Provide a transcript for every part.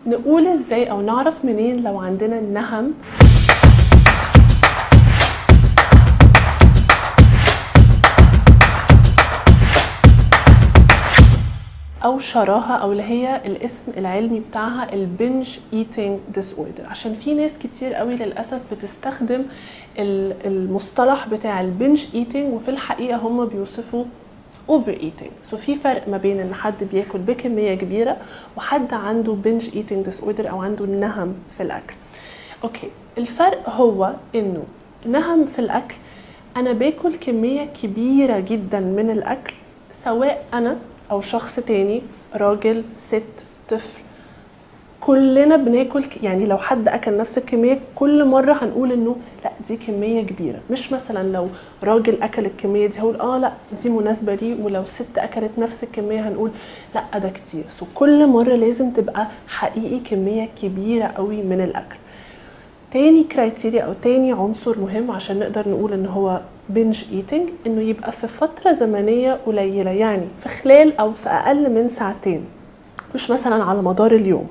نقول ازاي او نعرف منين لو عندنا النهم او شراهه او اللي هي الاسم العلمي بتاعها البنج ايتينج ديس اوردر عشان في ناس كتير قوي للاسف بتستخدم ال- المصطلح بتاع البنج ايتينج وفي الحقيقه هم بيوصفوا اوفر ايتينج سو في فرق ما بين ان حد بياكل بكميه كبيره وحد عنده بنج ايتينج ديس اوردر او عنده نهم في الاكل اوكي الفرق هو انه نهم في الاكل انا باكل كميه كبيره جدا من الاكل سواء انا او شخص تاني راجل ست طفل كلنا بناكل ك- يعني لو حد اكل نفس الكميه كل مره هنقول انه لا دي كميه كبيره مش مثلا لو راجل اكل الكميه دي هقول اه لا دي مناسبه لي ولو ست اكلت نفس الكميه هنقول لا ده كتير سو كل مره لازم تبقى حقيقي كميه كبيره قوي من الاكل تاني كرايتيريا او تاني عنصر مهم عشان نقدر نقول ان هو بنج ايتنج انه يبقى في فتره زمنيه قليله يعني في خلال او في اقل من ساعتين مش مثلا على مدار اليوم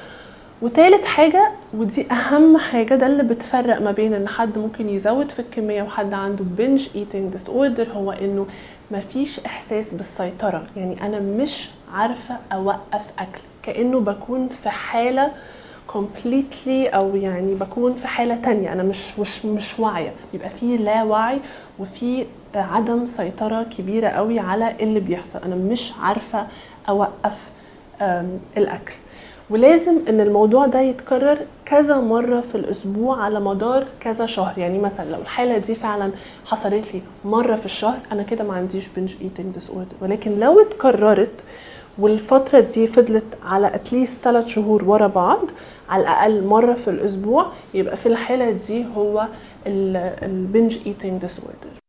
وتالت حاجة ودي أهم حاجة ده اللي بتفرق ما بين إن حد ممكن يزود في الكمية وحد عنده بنج ايتنج ديس اوردر هو إنه مفيش إحساس بالسيطرة يعني أنا مش عارفة أوقف أكل كأنه بكون في حالة completely أو يعني بكون في حالة تانية أنا مش مش مش واعية بيبقى في لا وعي وفي عدم سيطرة كبيرة قوي على اللي بيحصل أنا مش عارفة أوقف أم، الأكل ولازم ان الموضوع ده يتكرر كذا مرة في الاسبوع على مدار كذا شهر يعني مثلا لو الحالة دي فعلا حصلت لي مرة في الشهر انا كده ما عنديش بنج ايتنج ديس اوردر ولكن لو اتكررت والفترة دي فضلت على اتليست 3 شهور ورا بعض على الاقل مرة في الاسبوع يبقى في الحالة دي هو البنج ايتنج ديس اوردر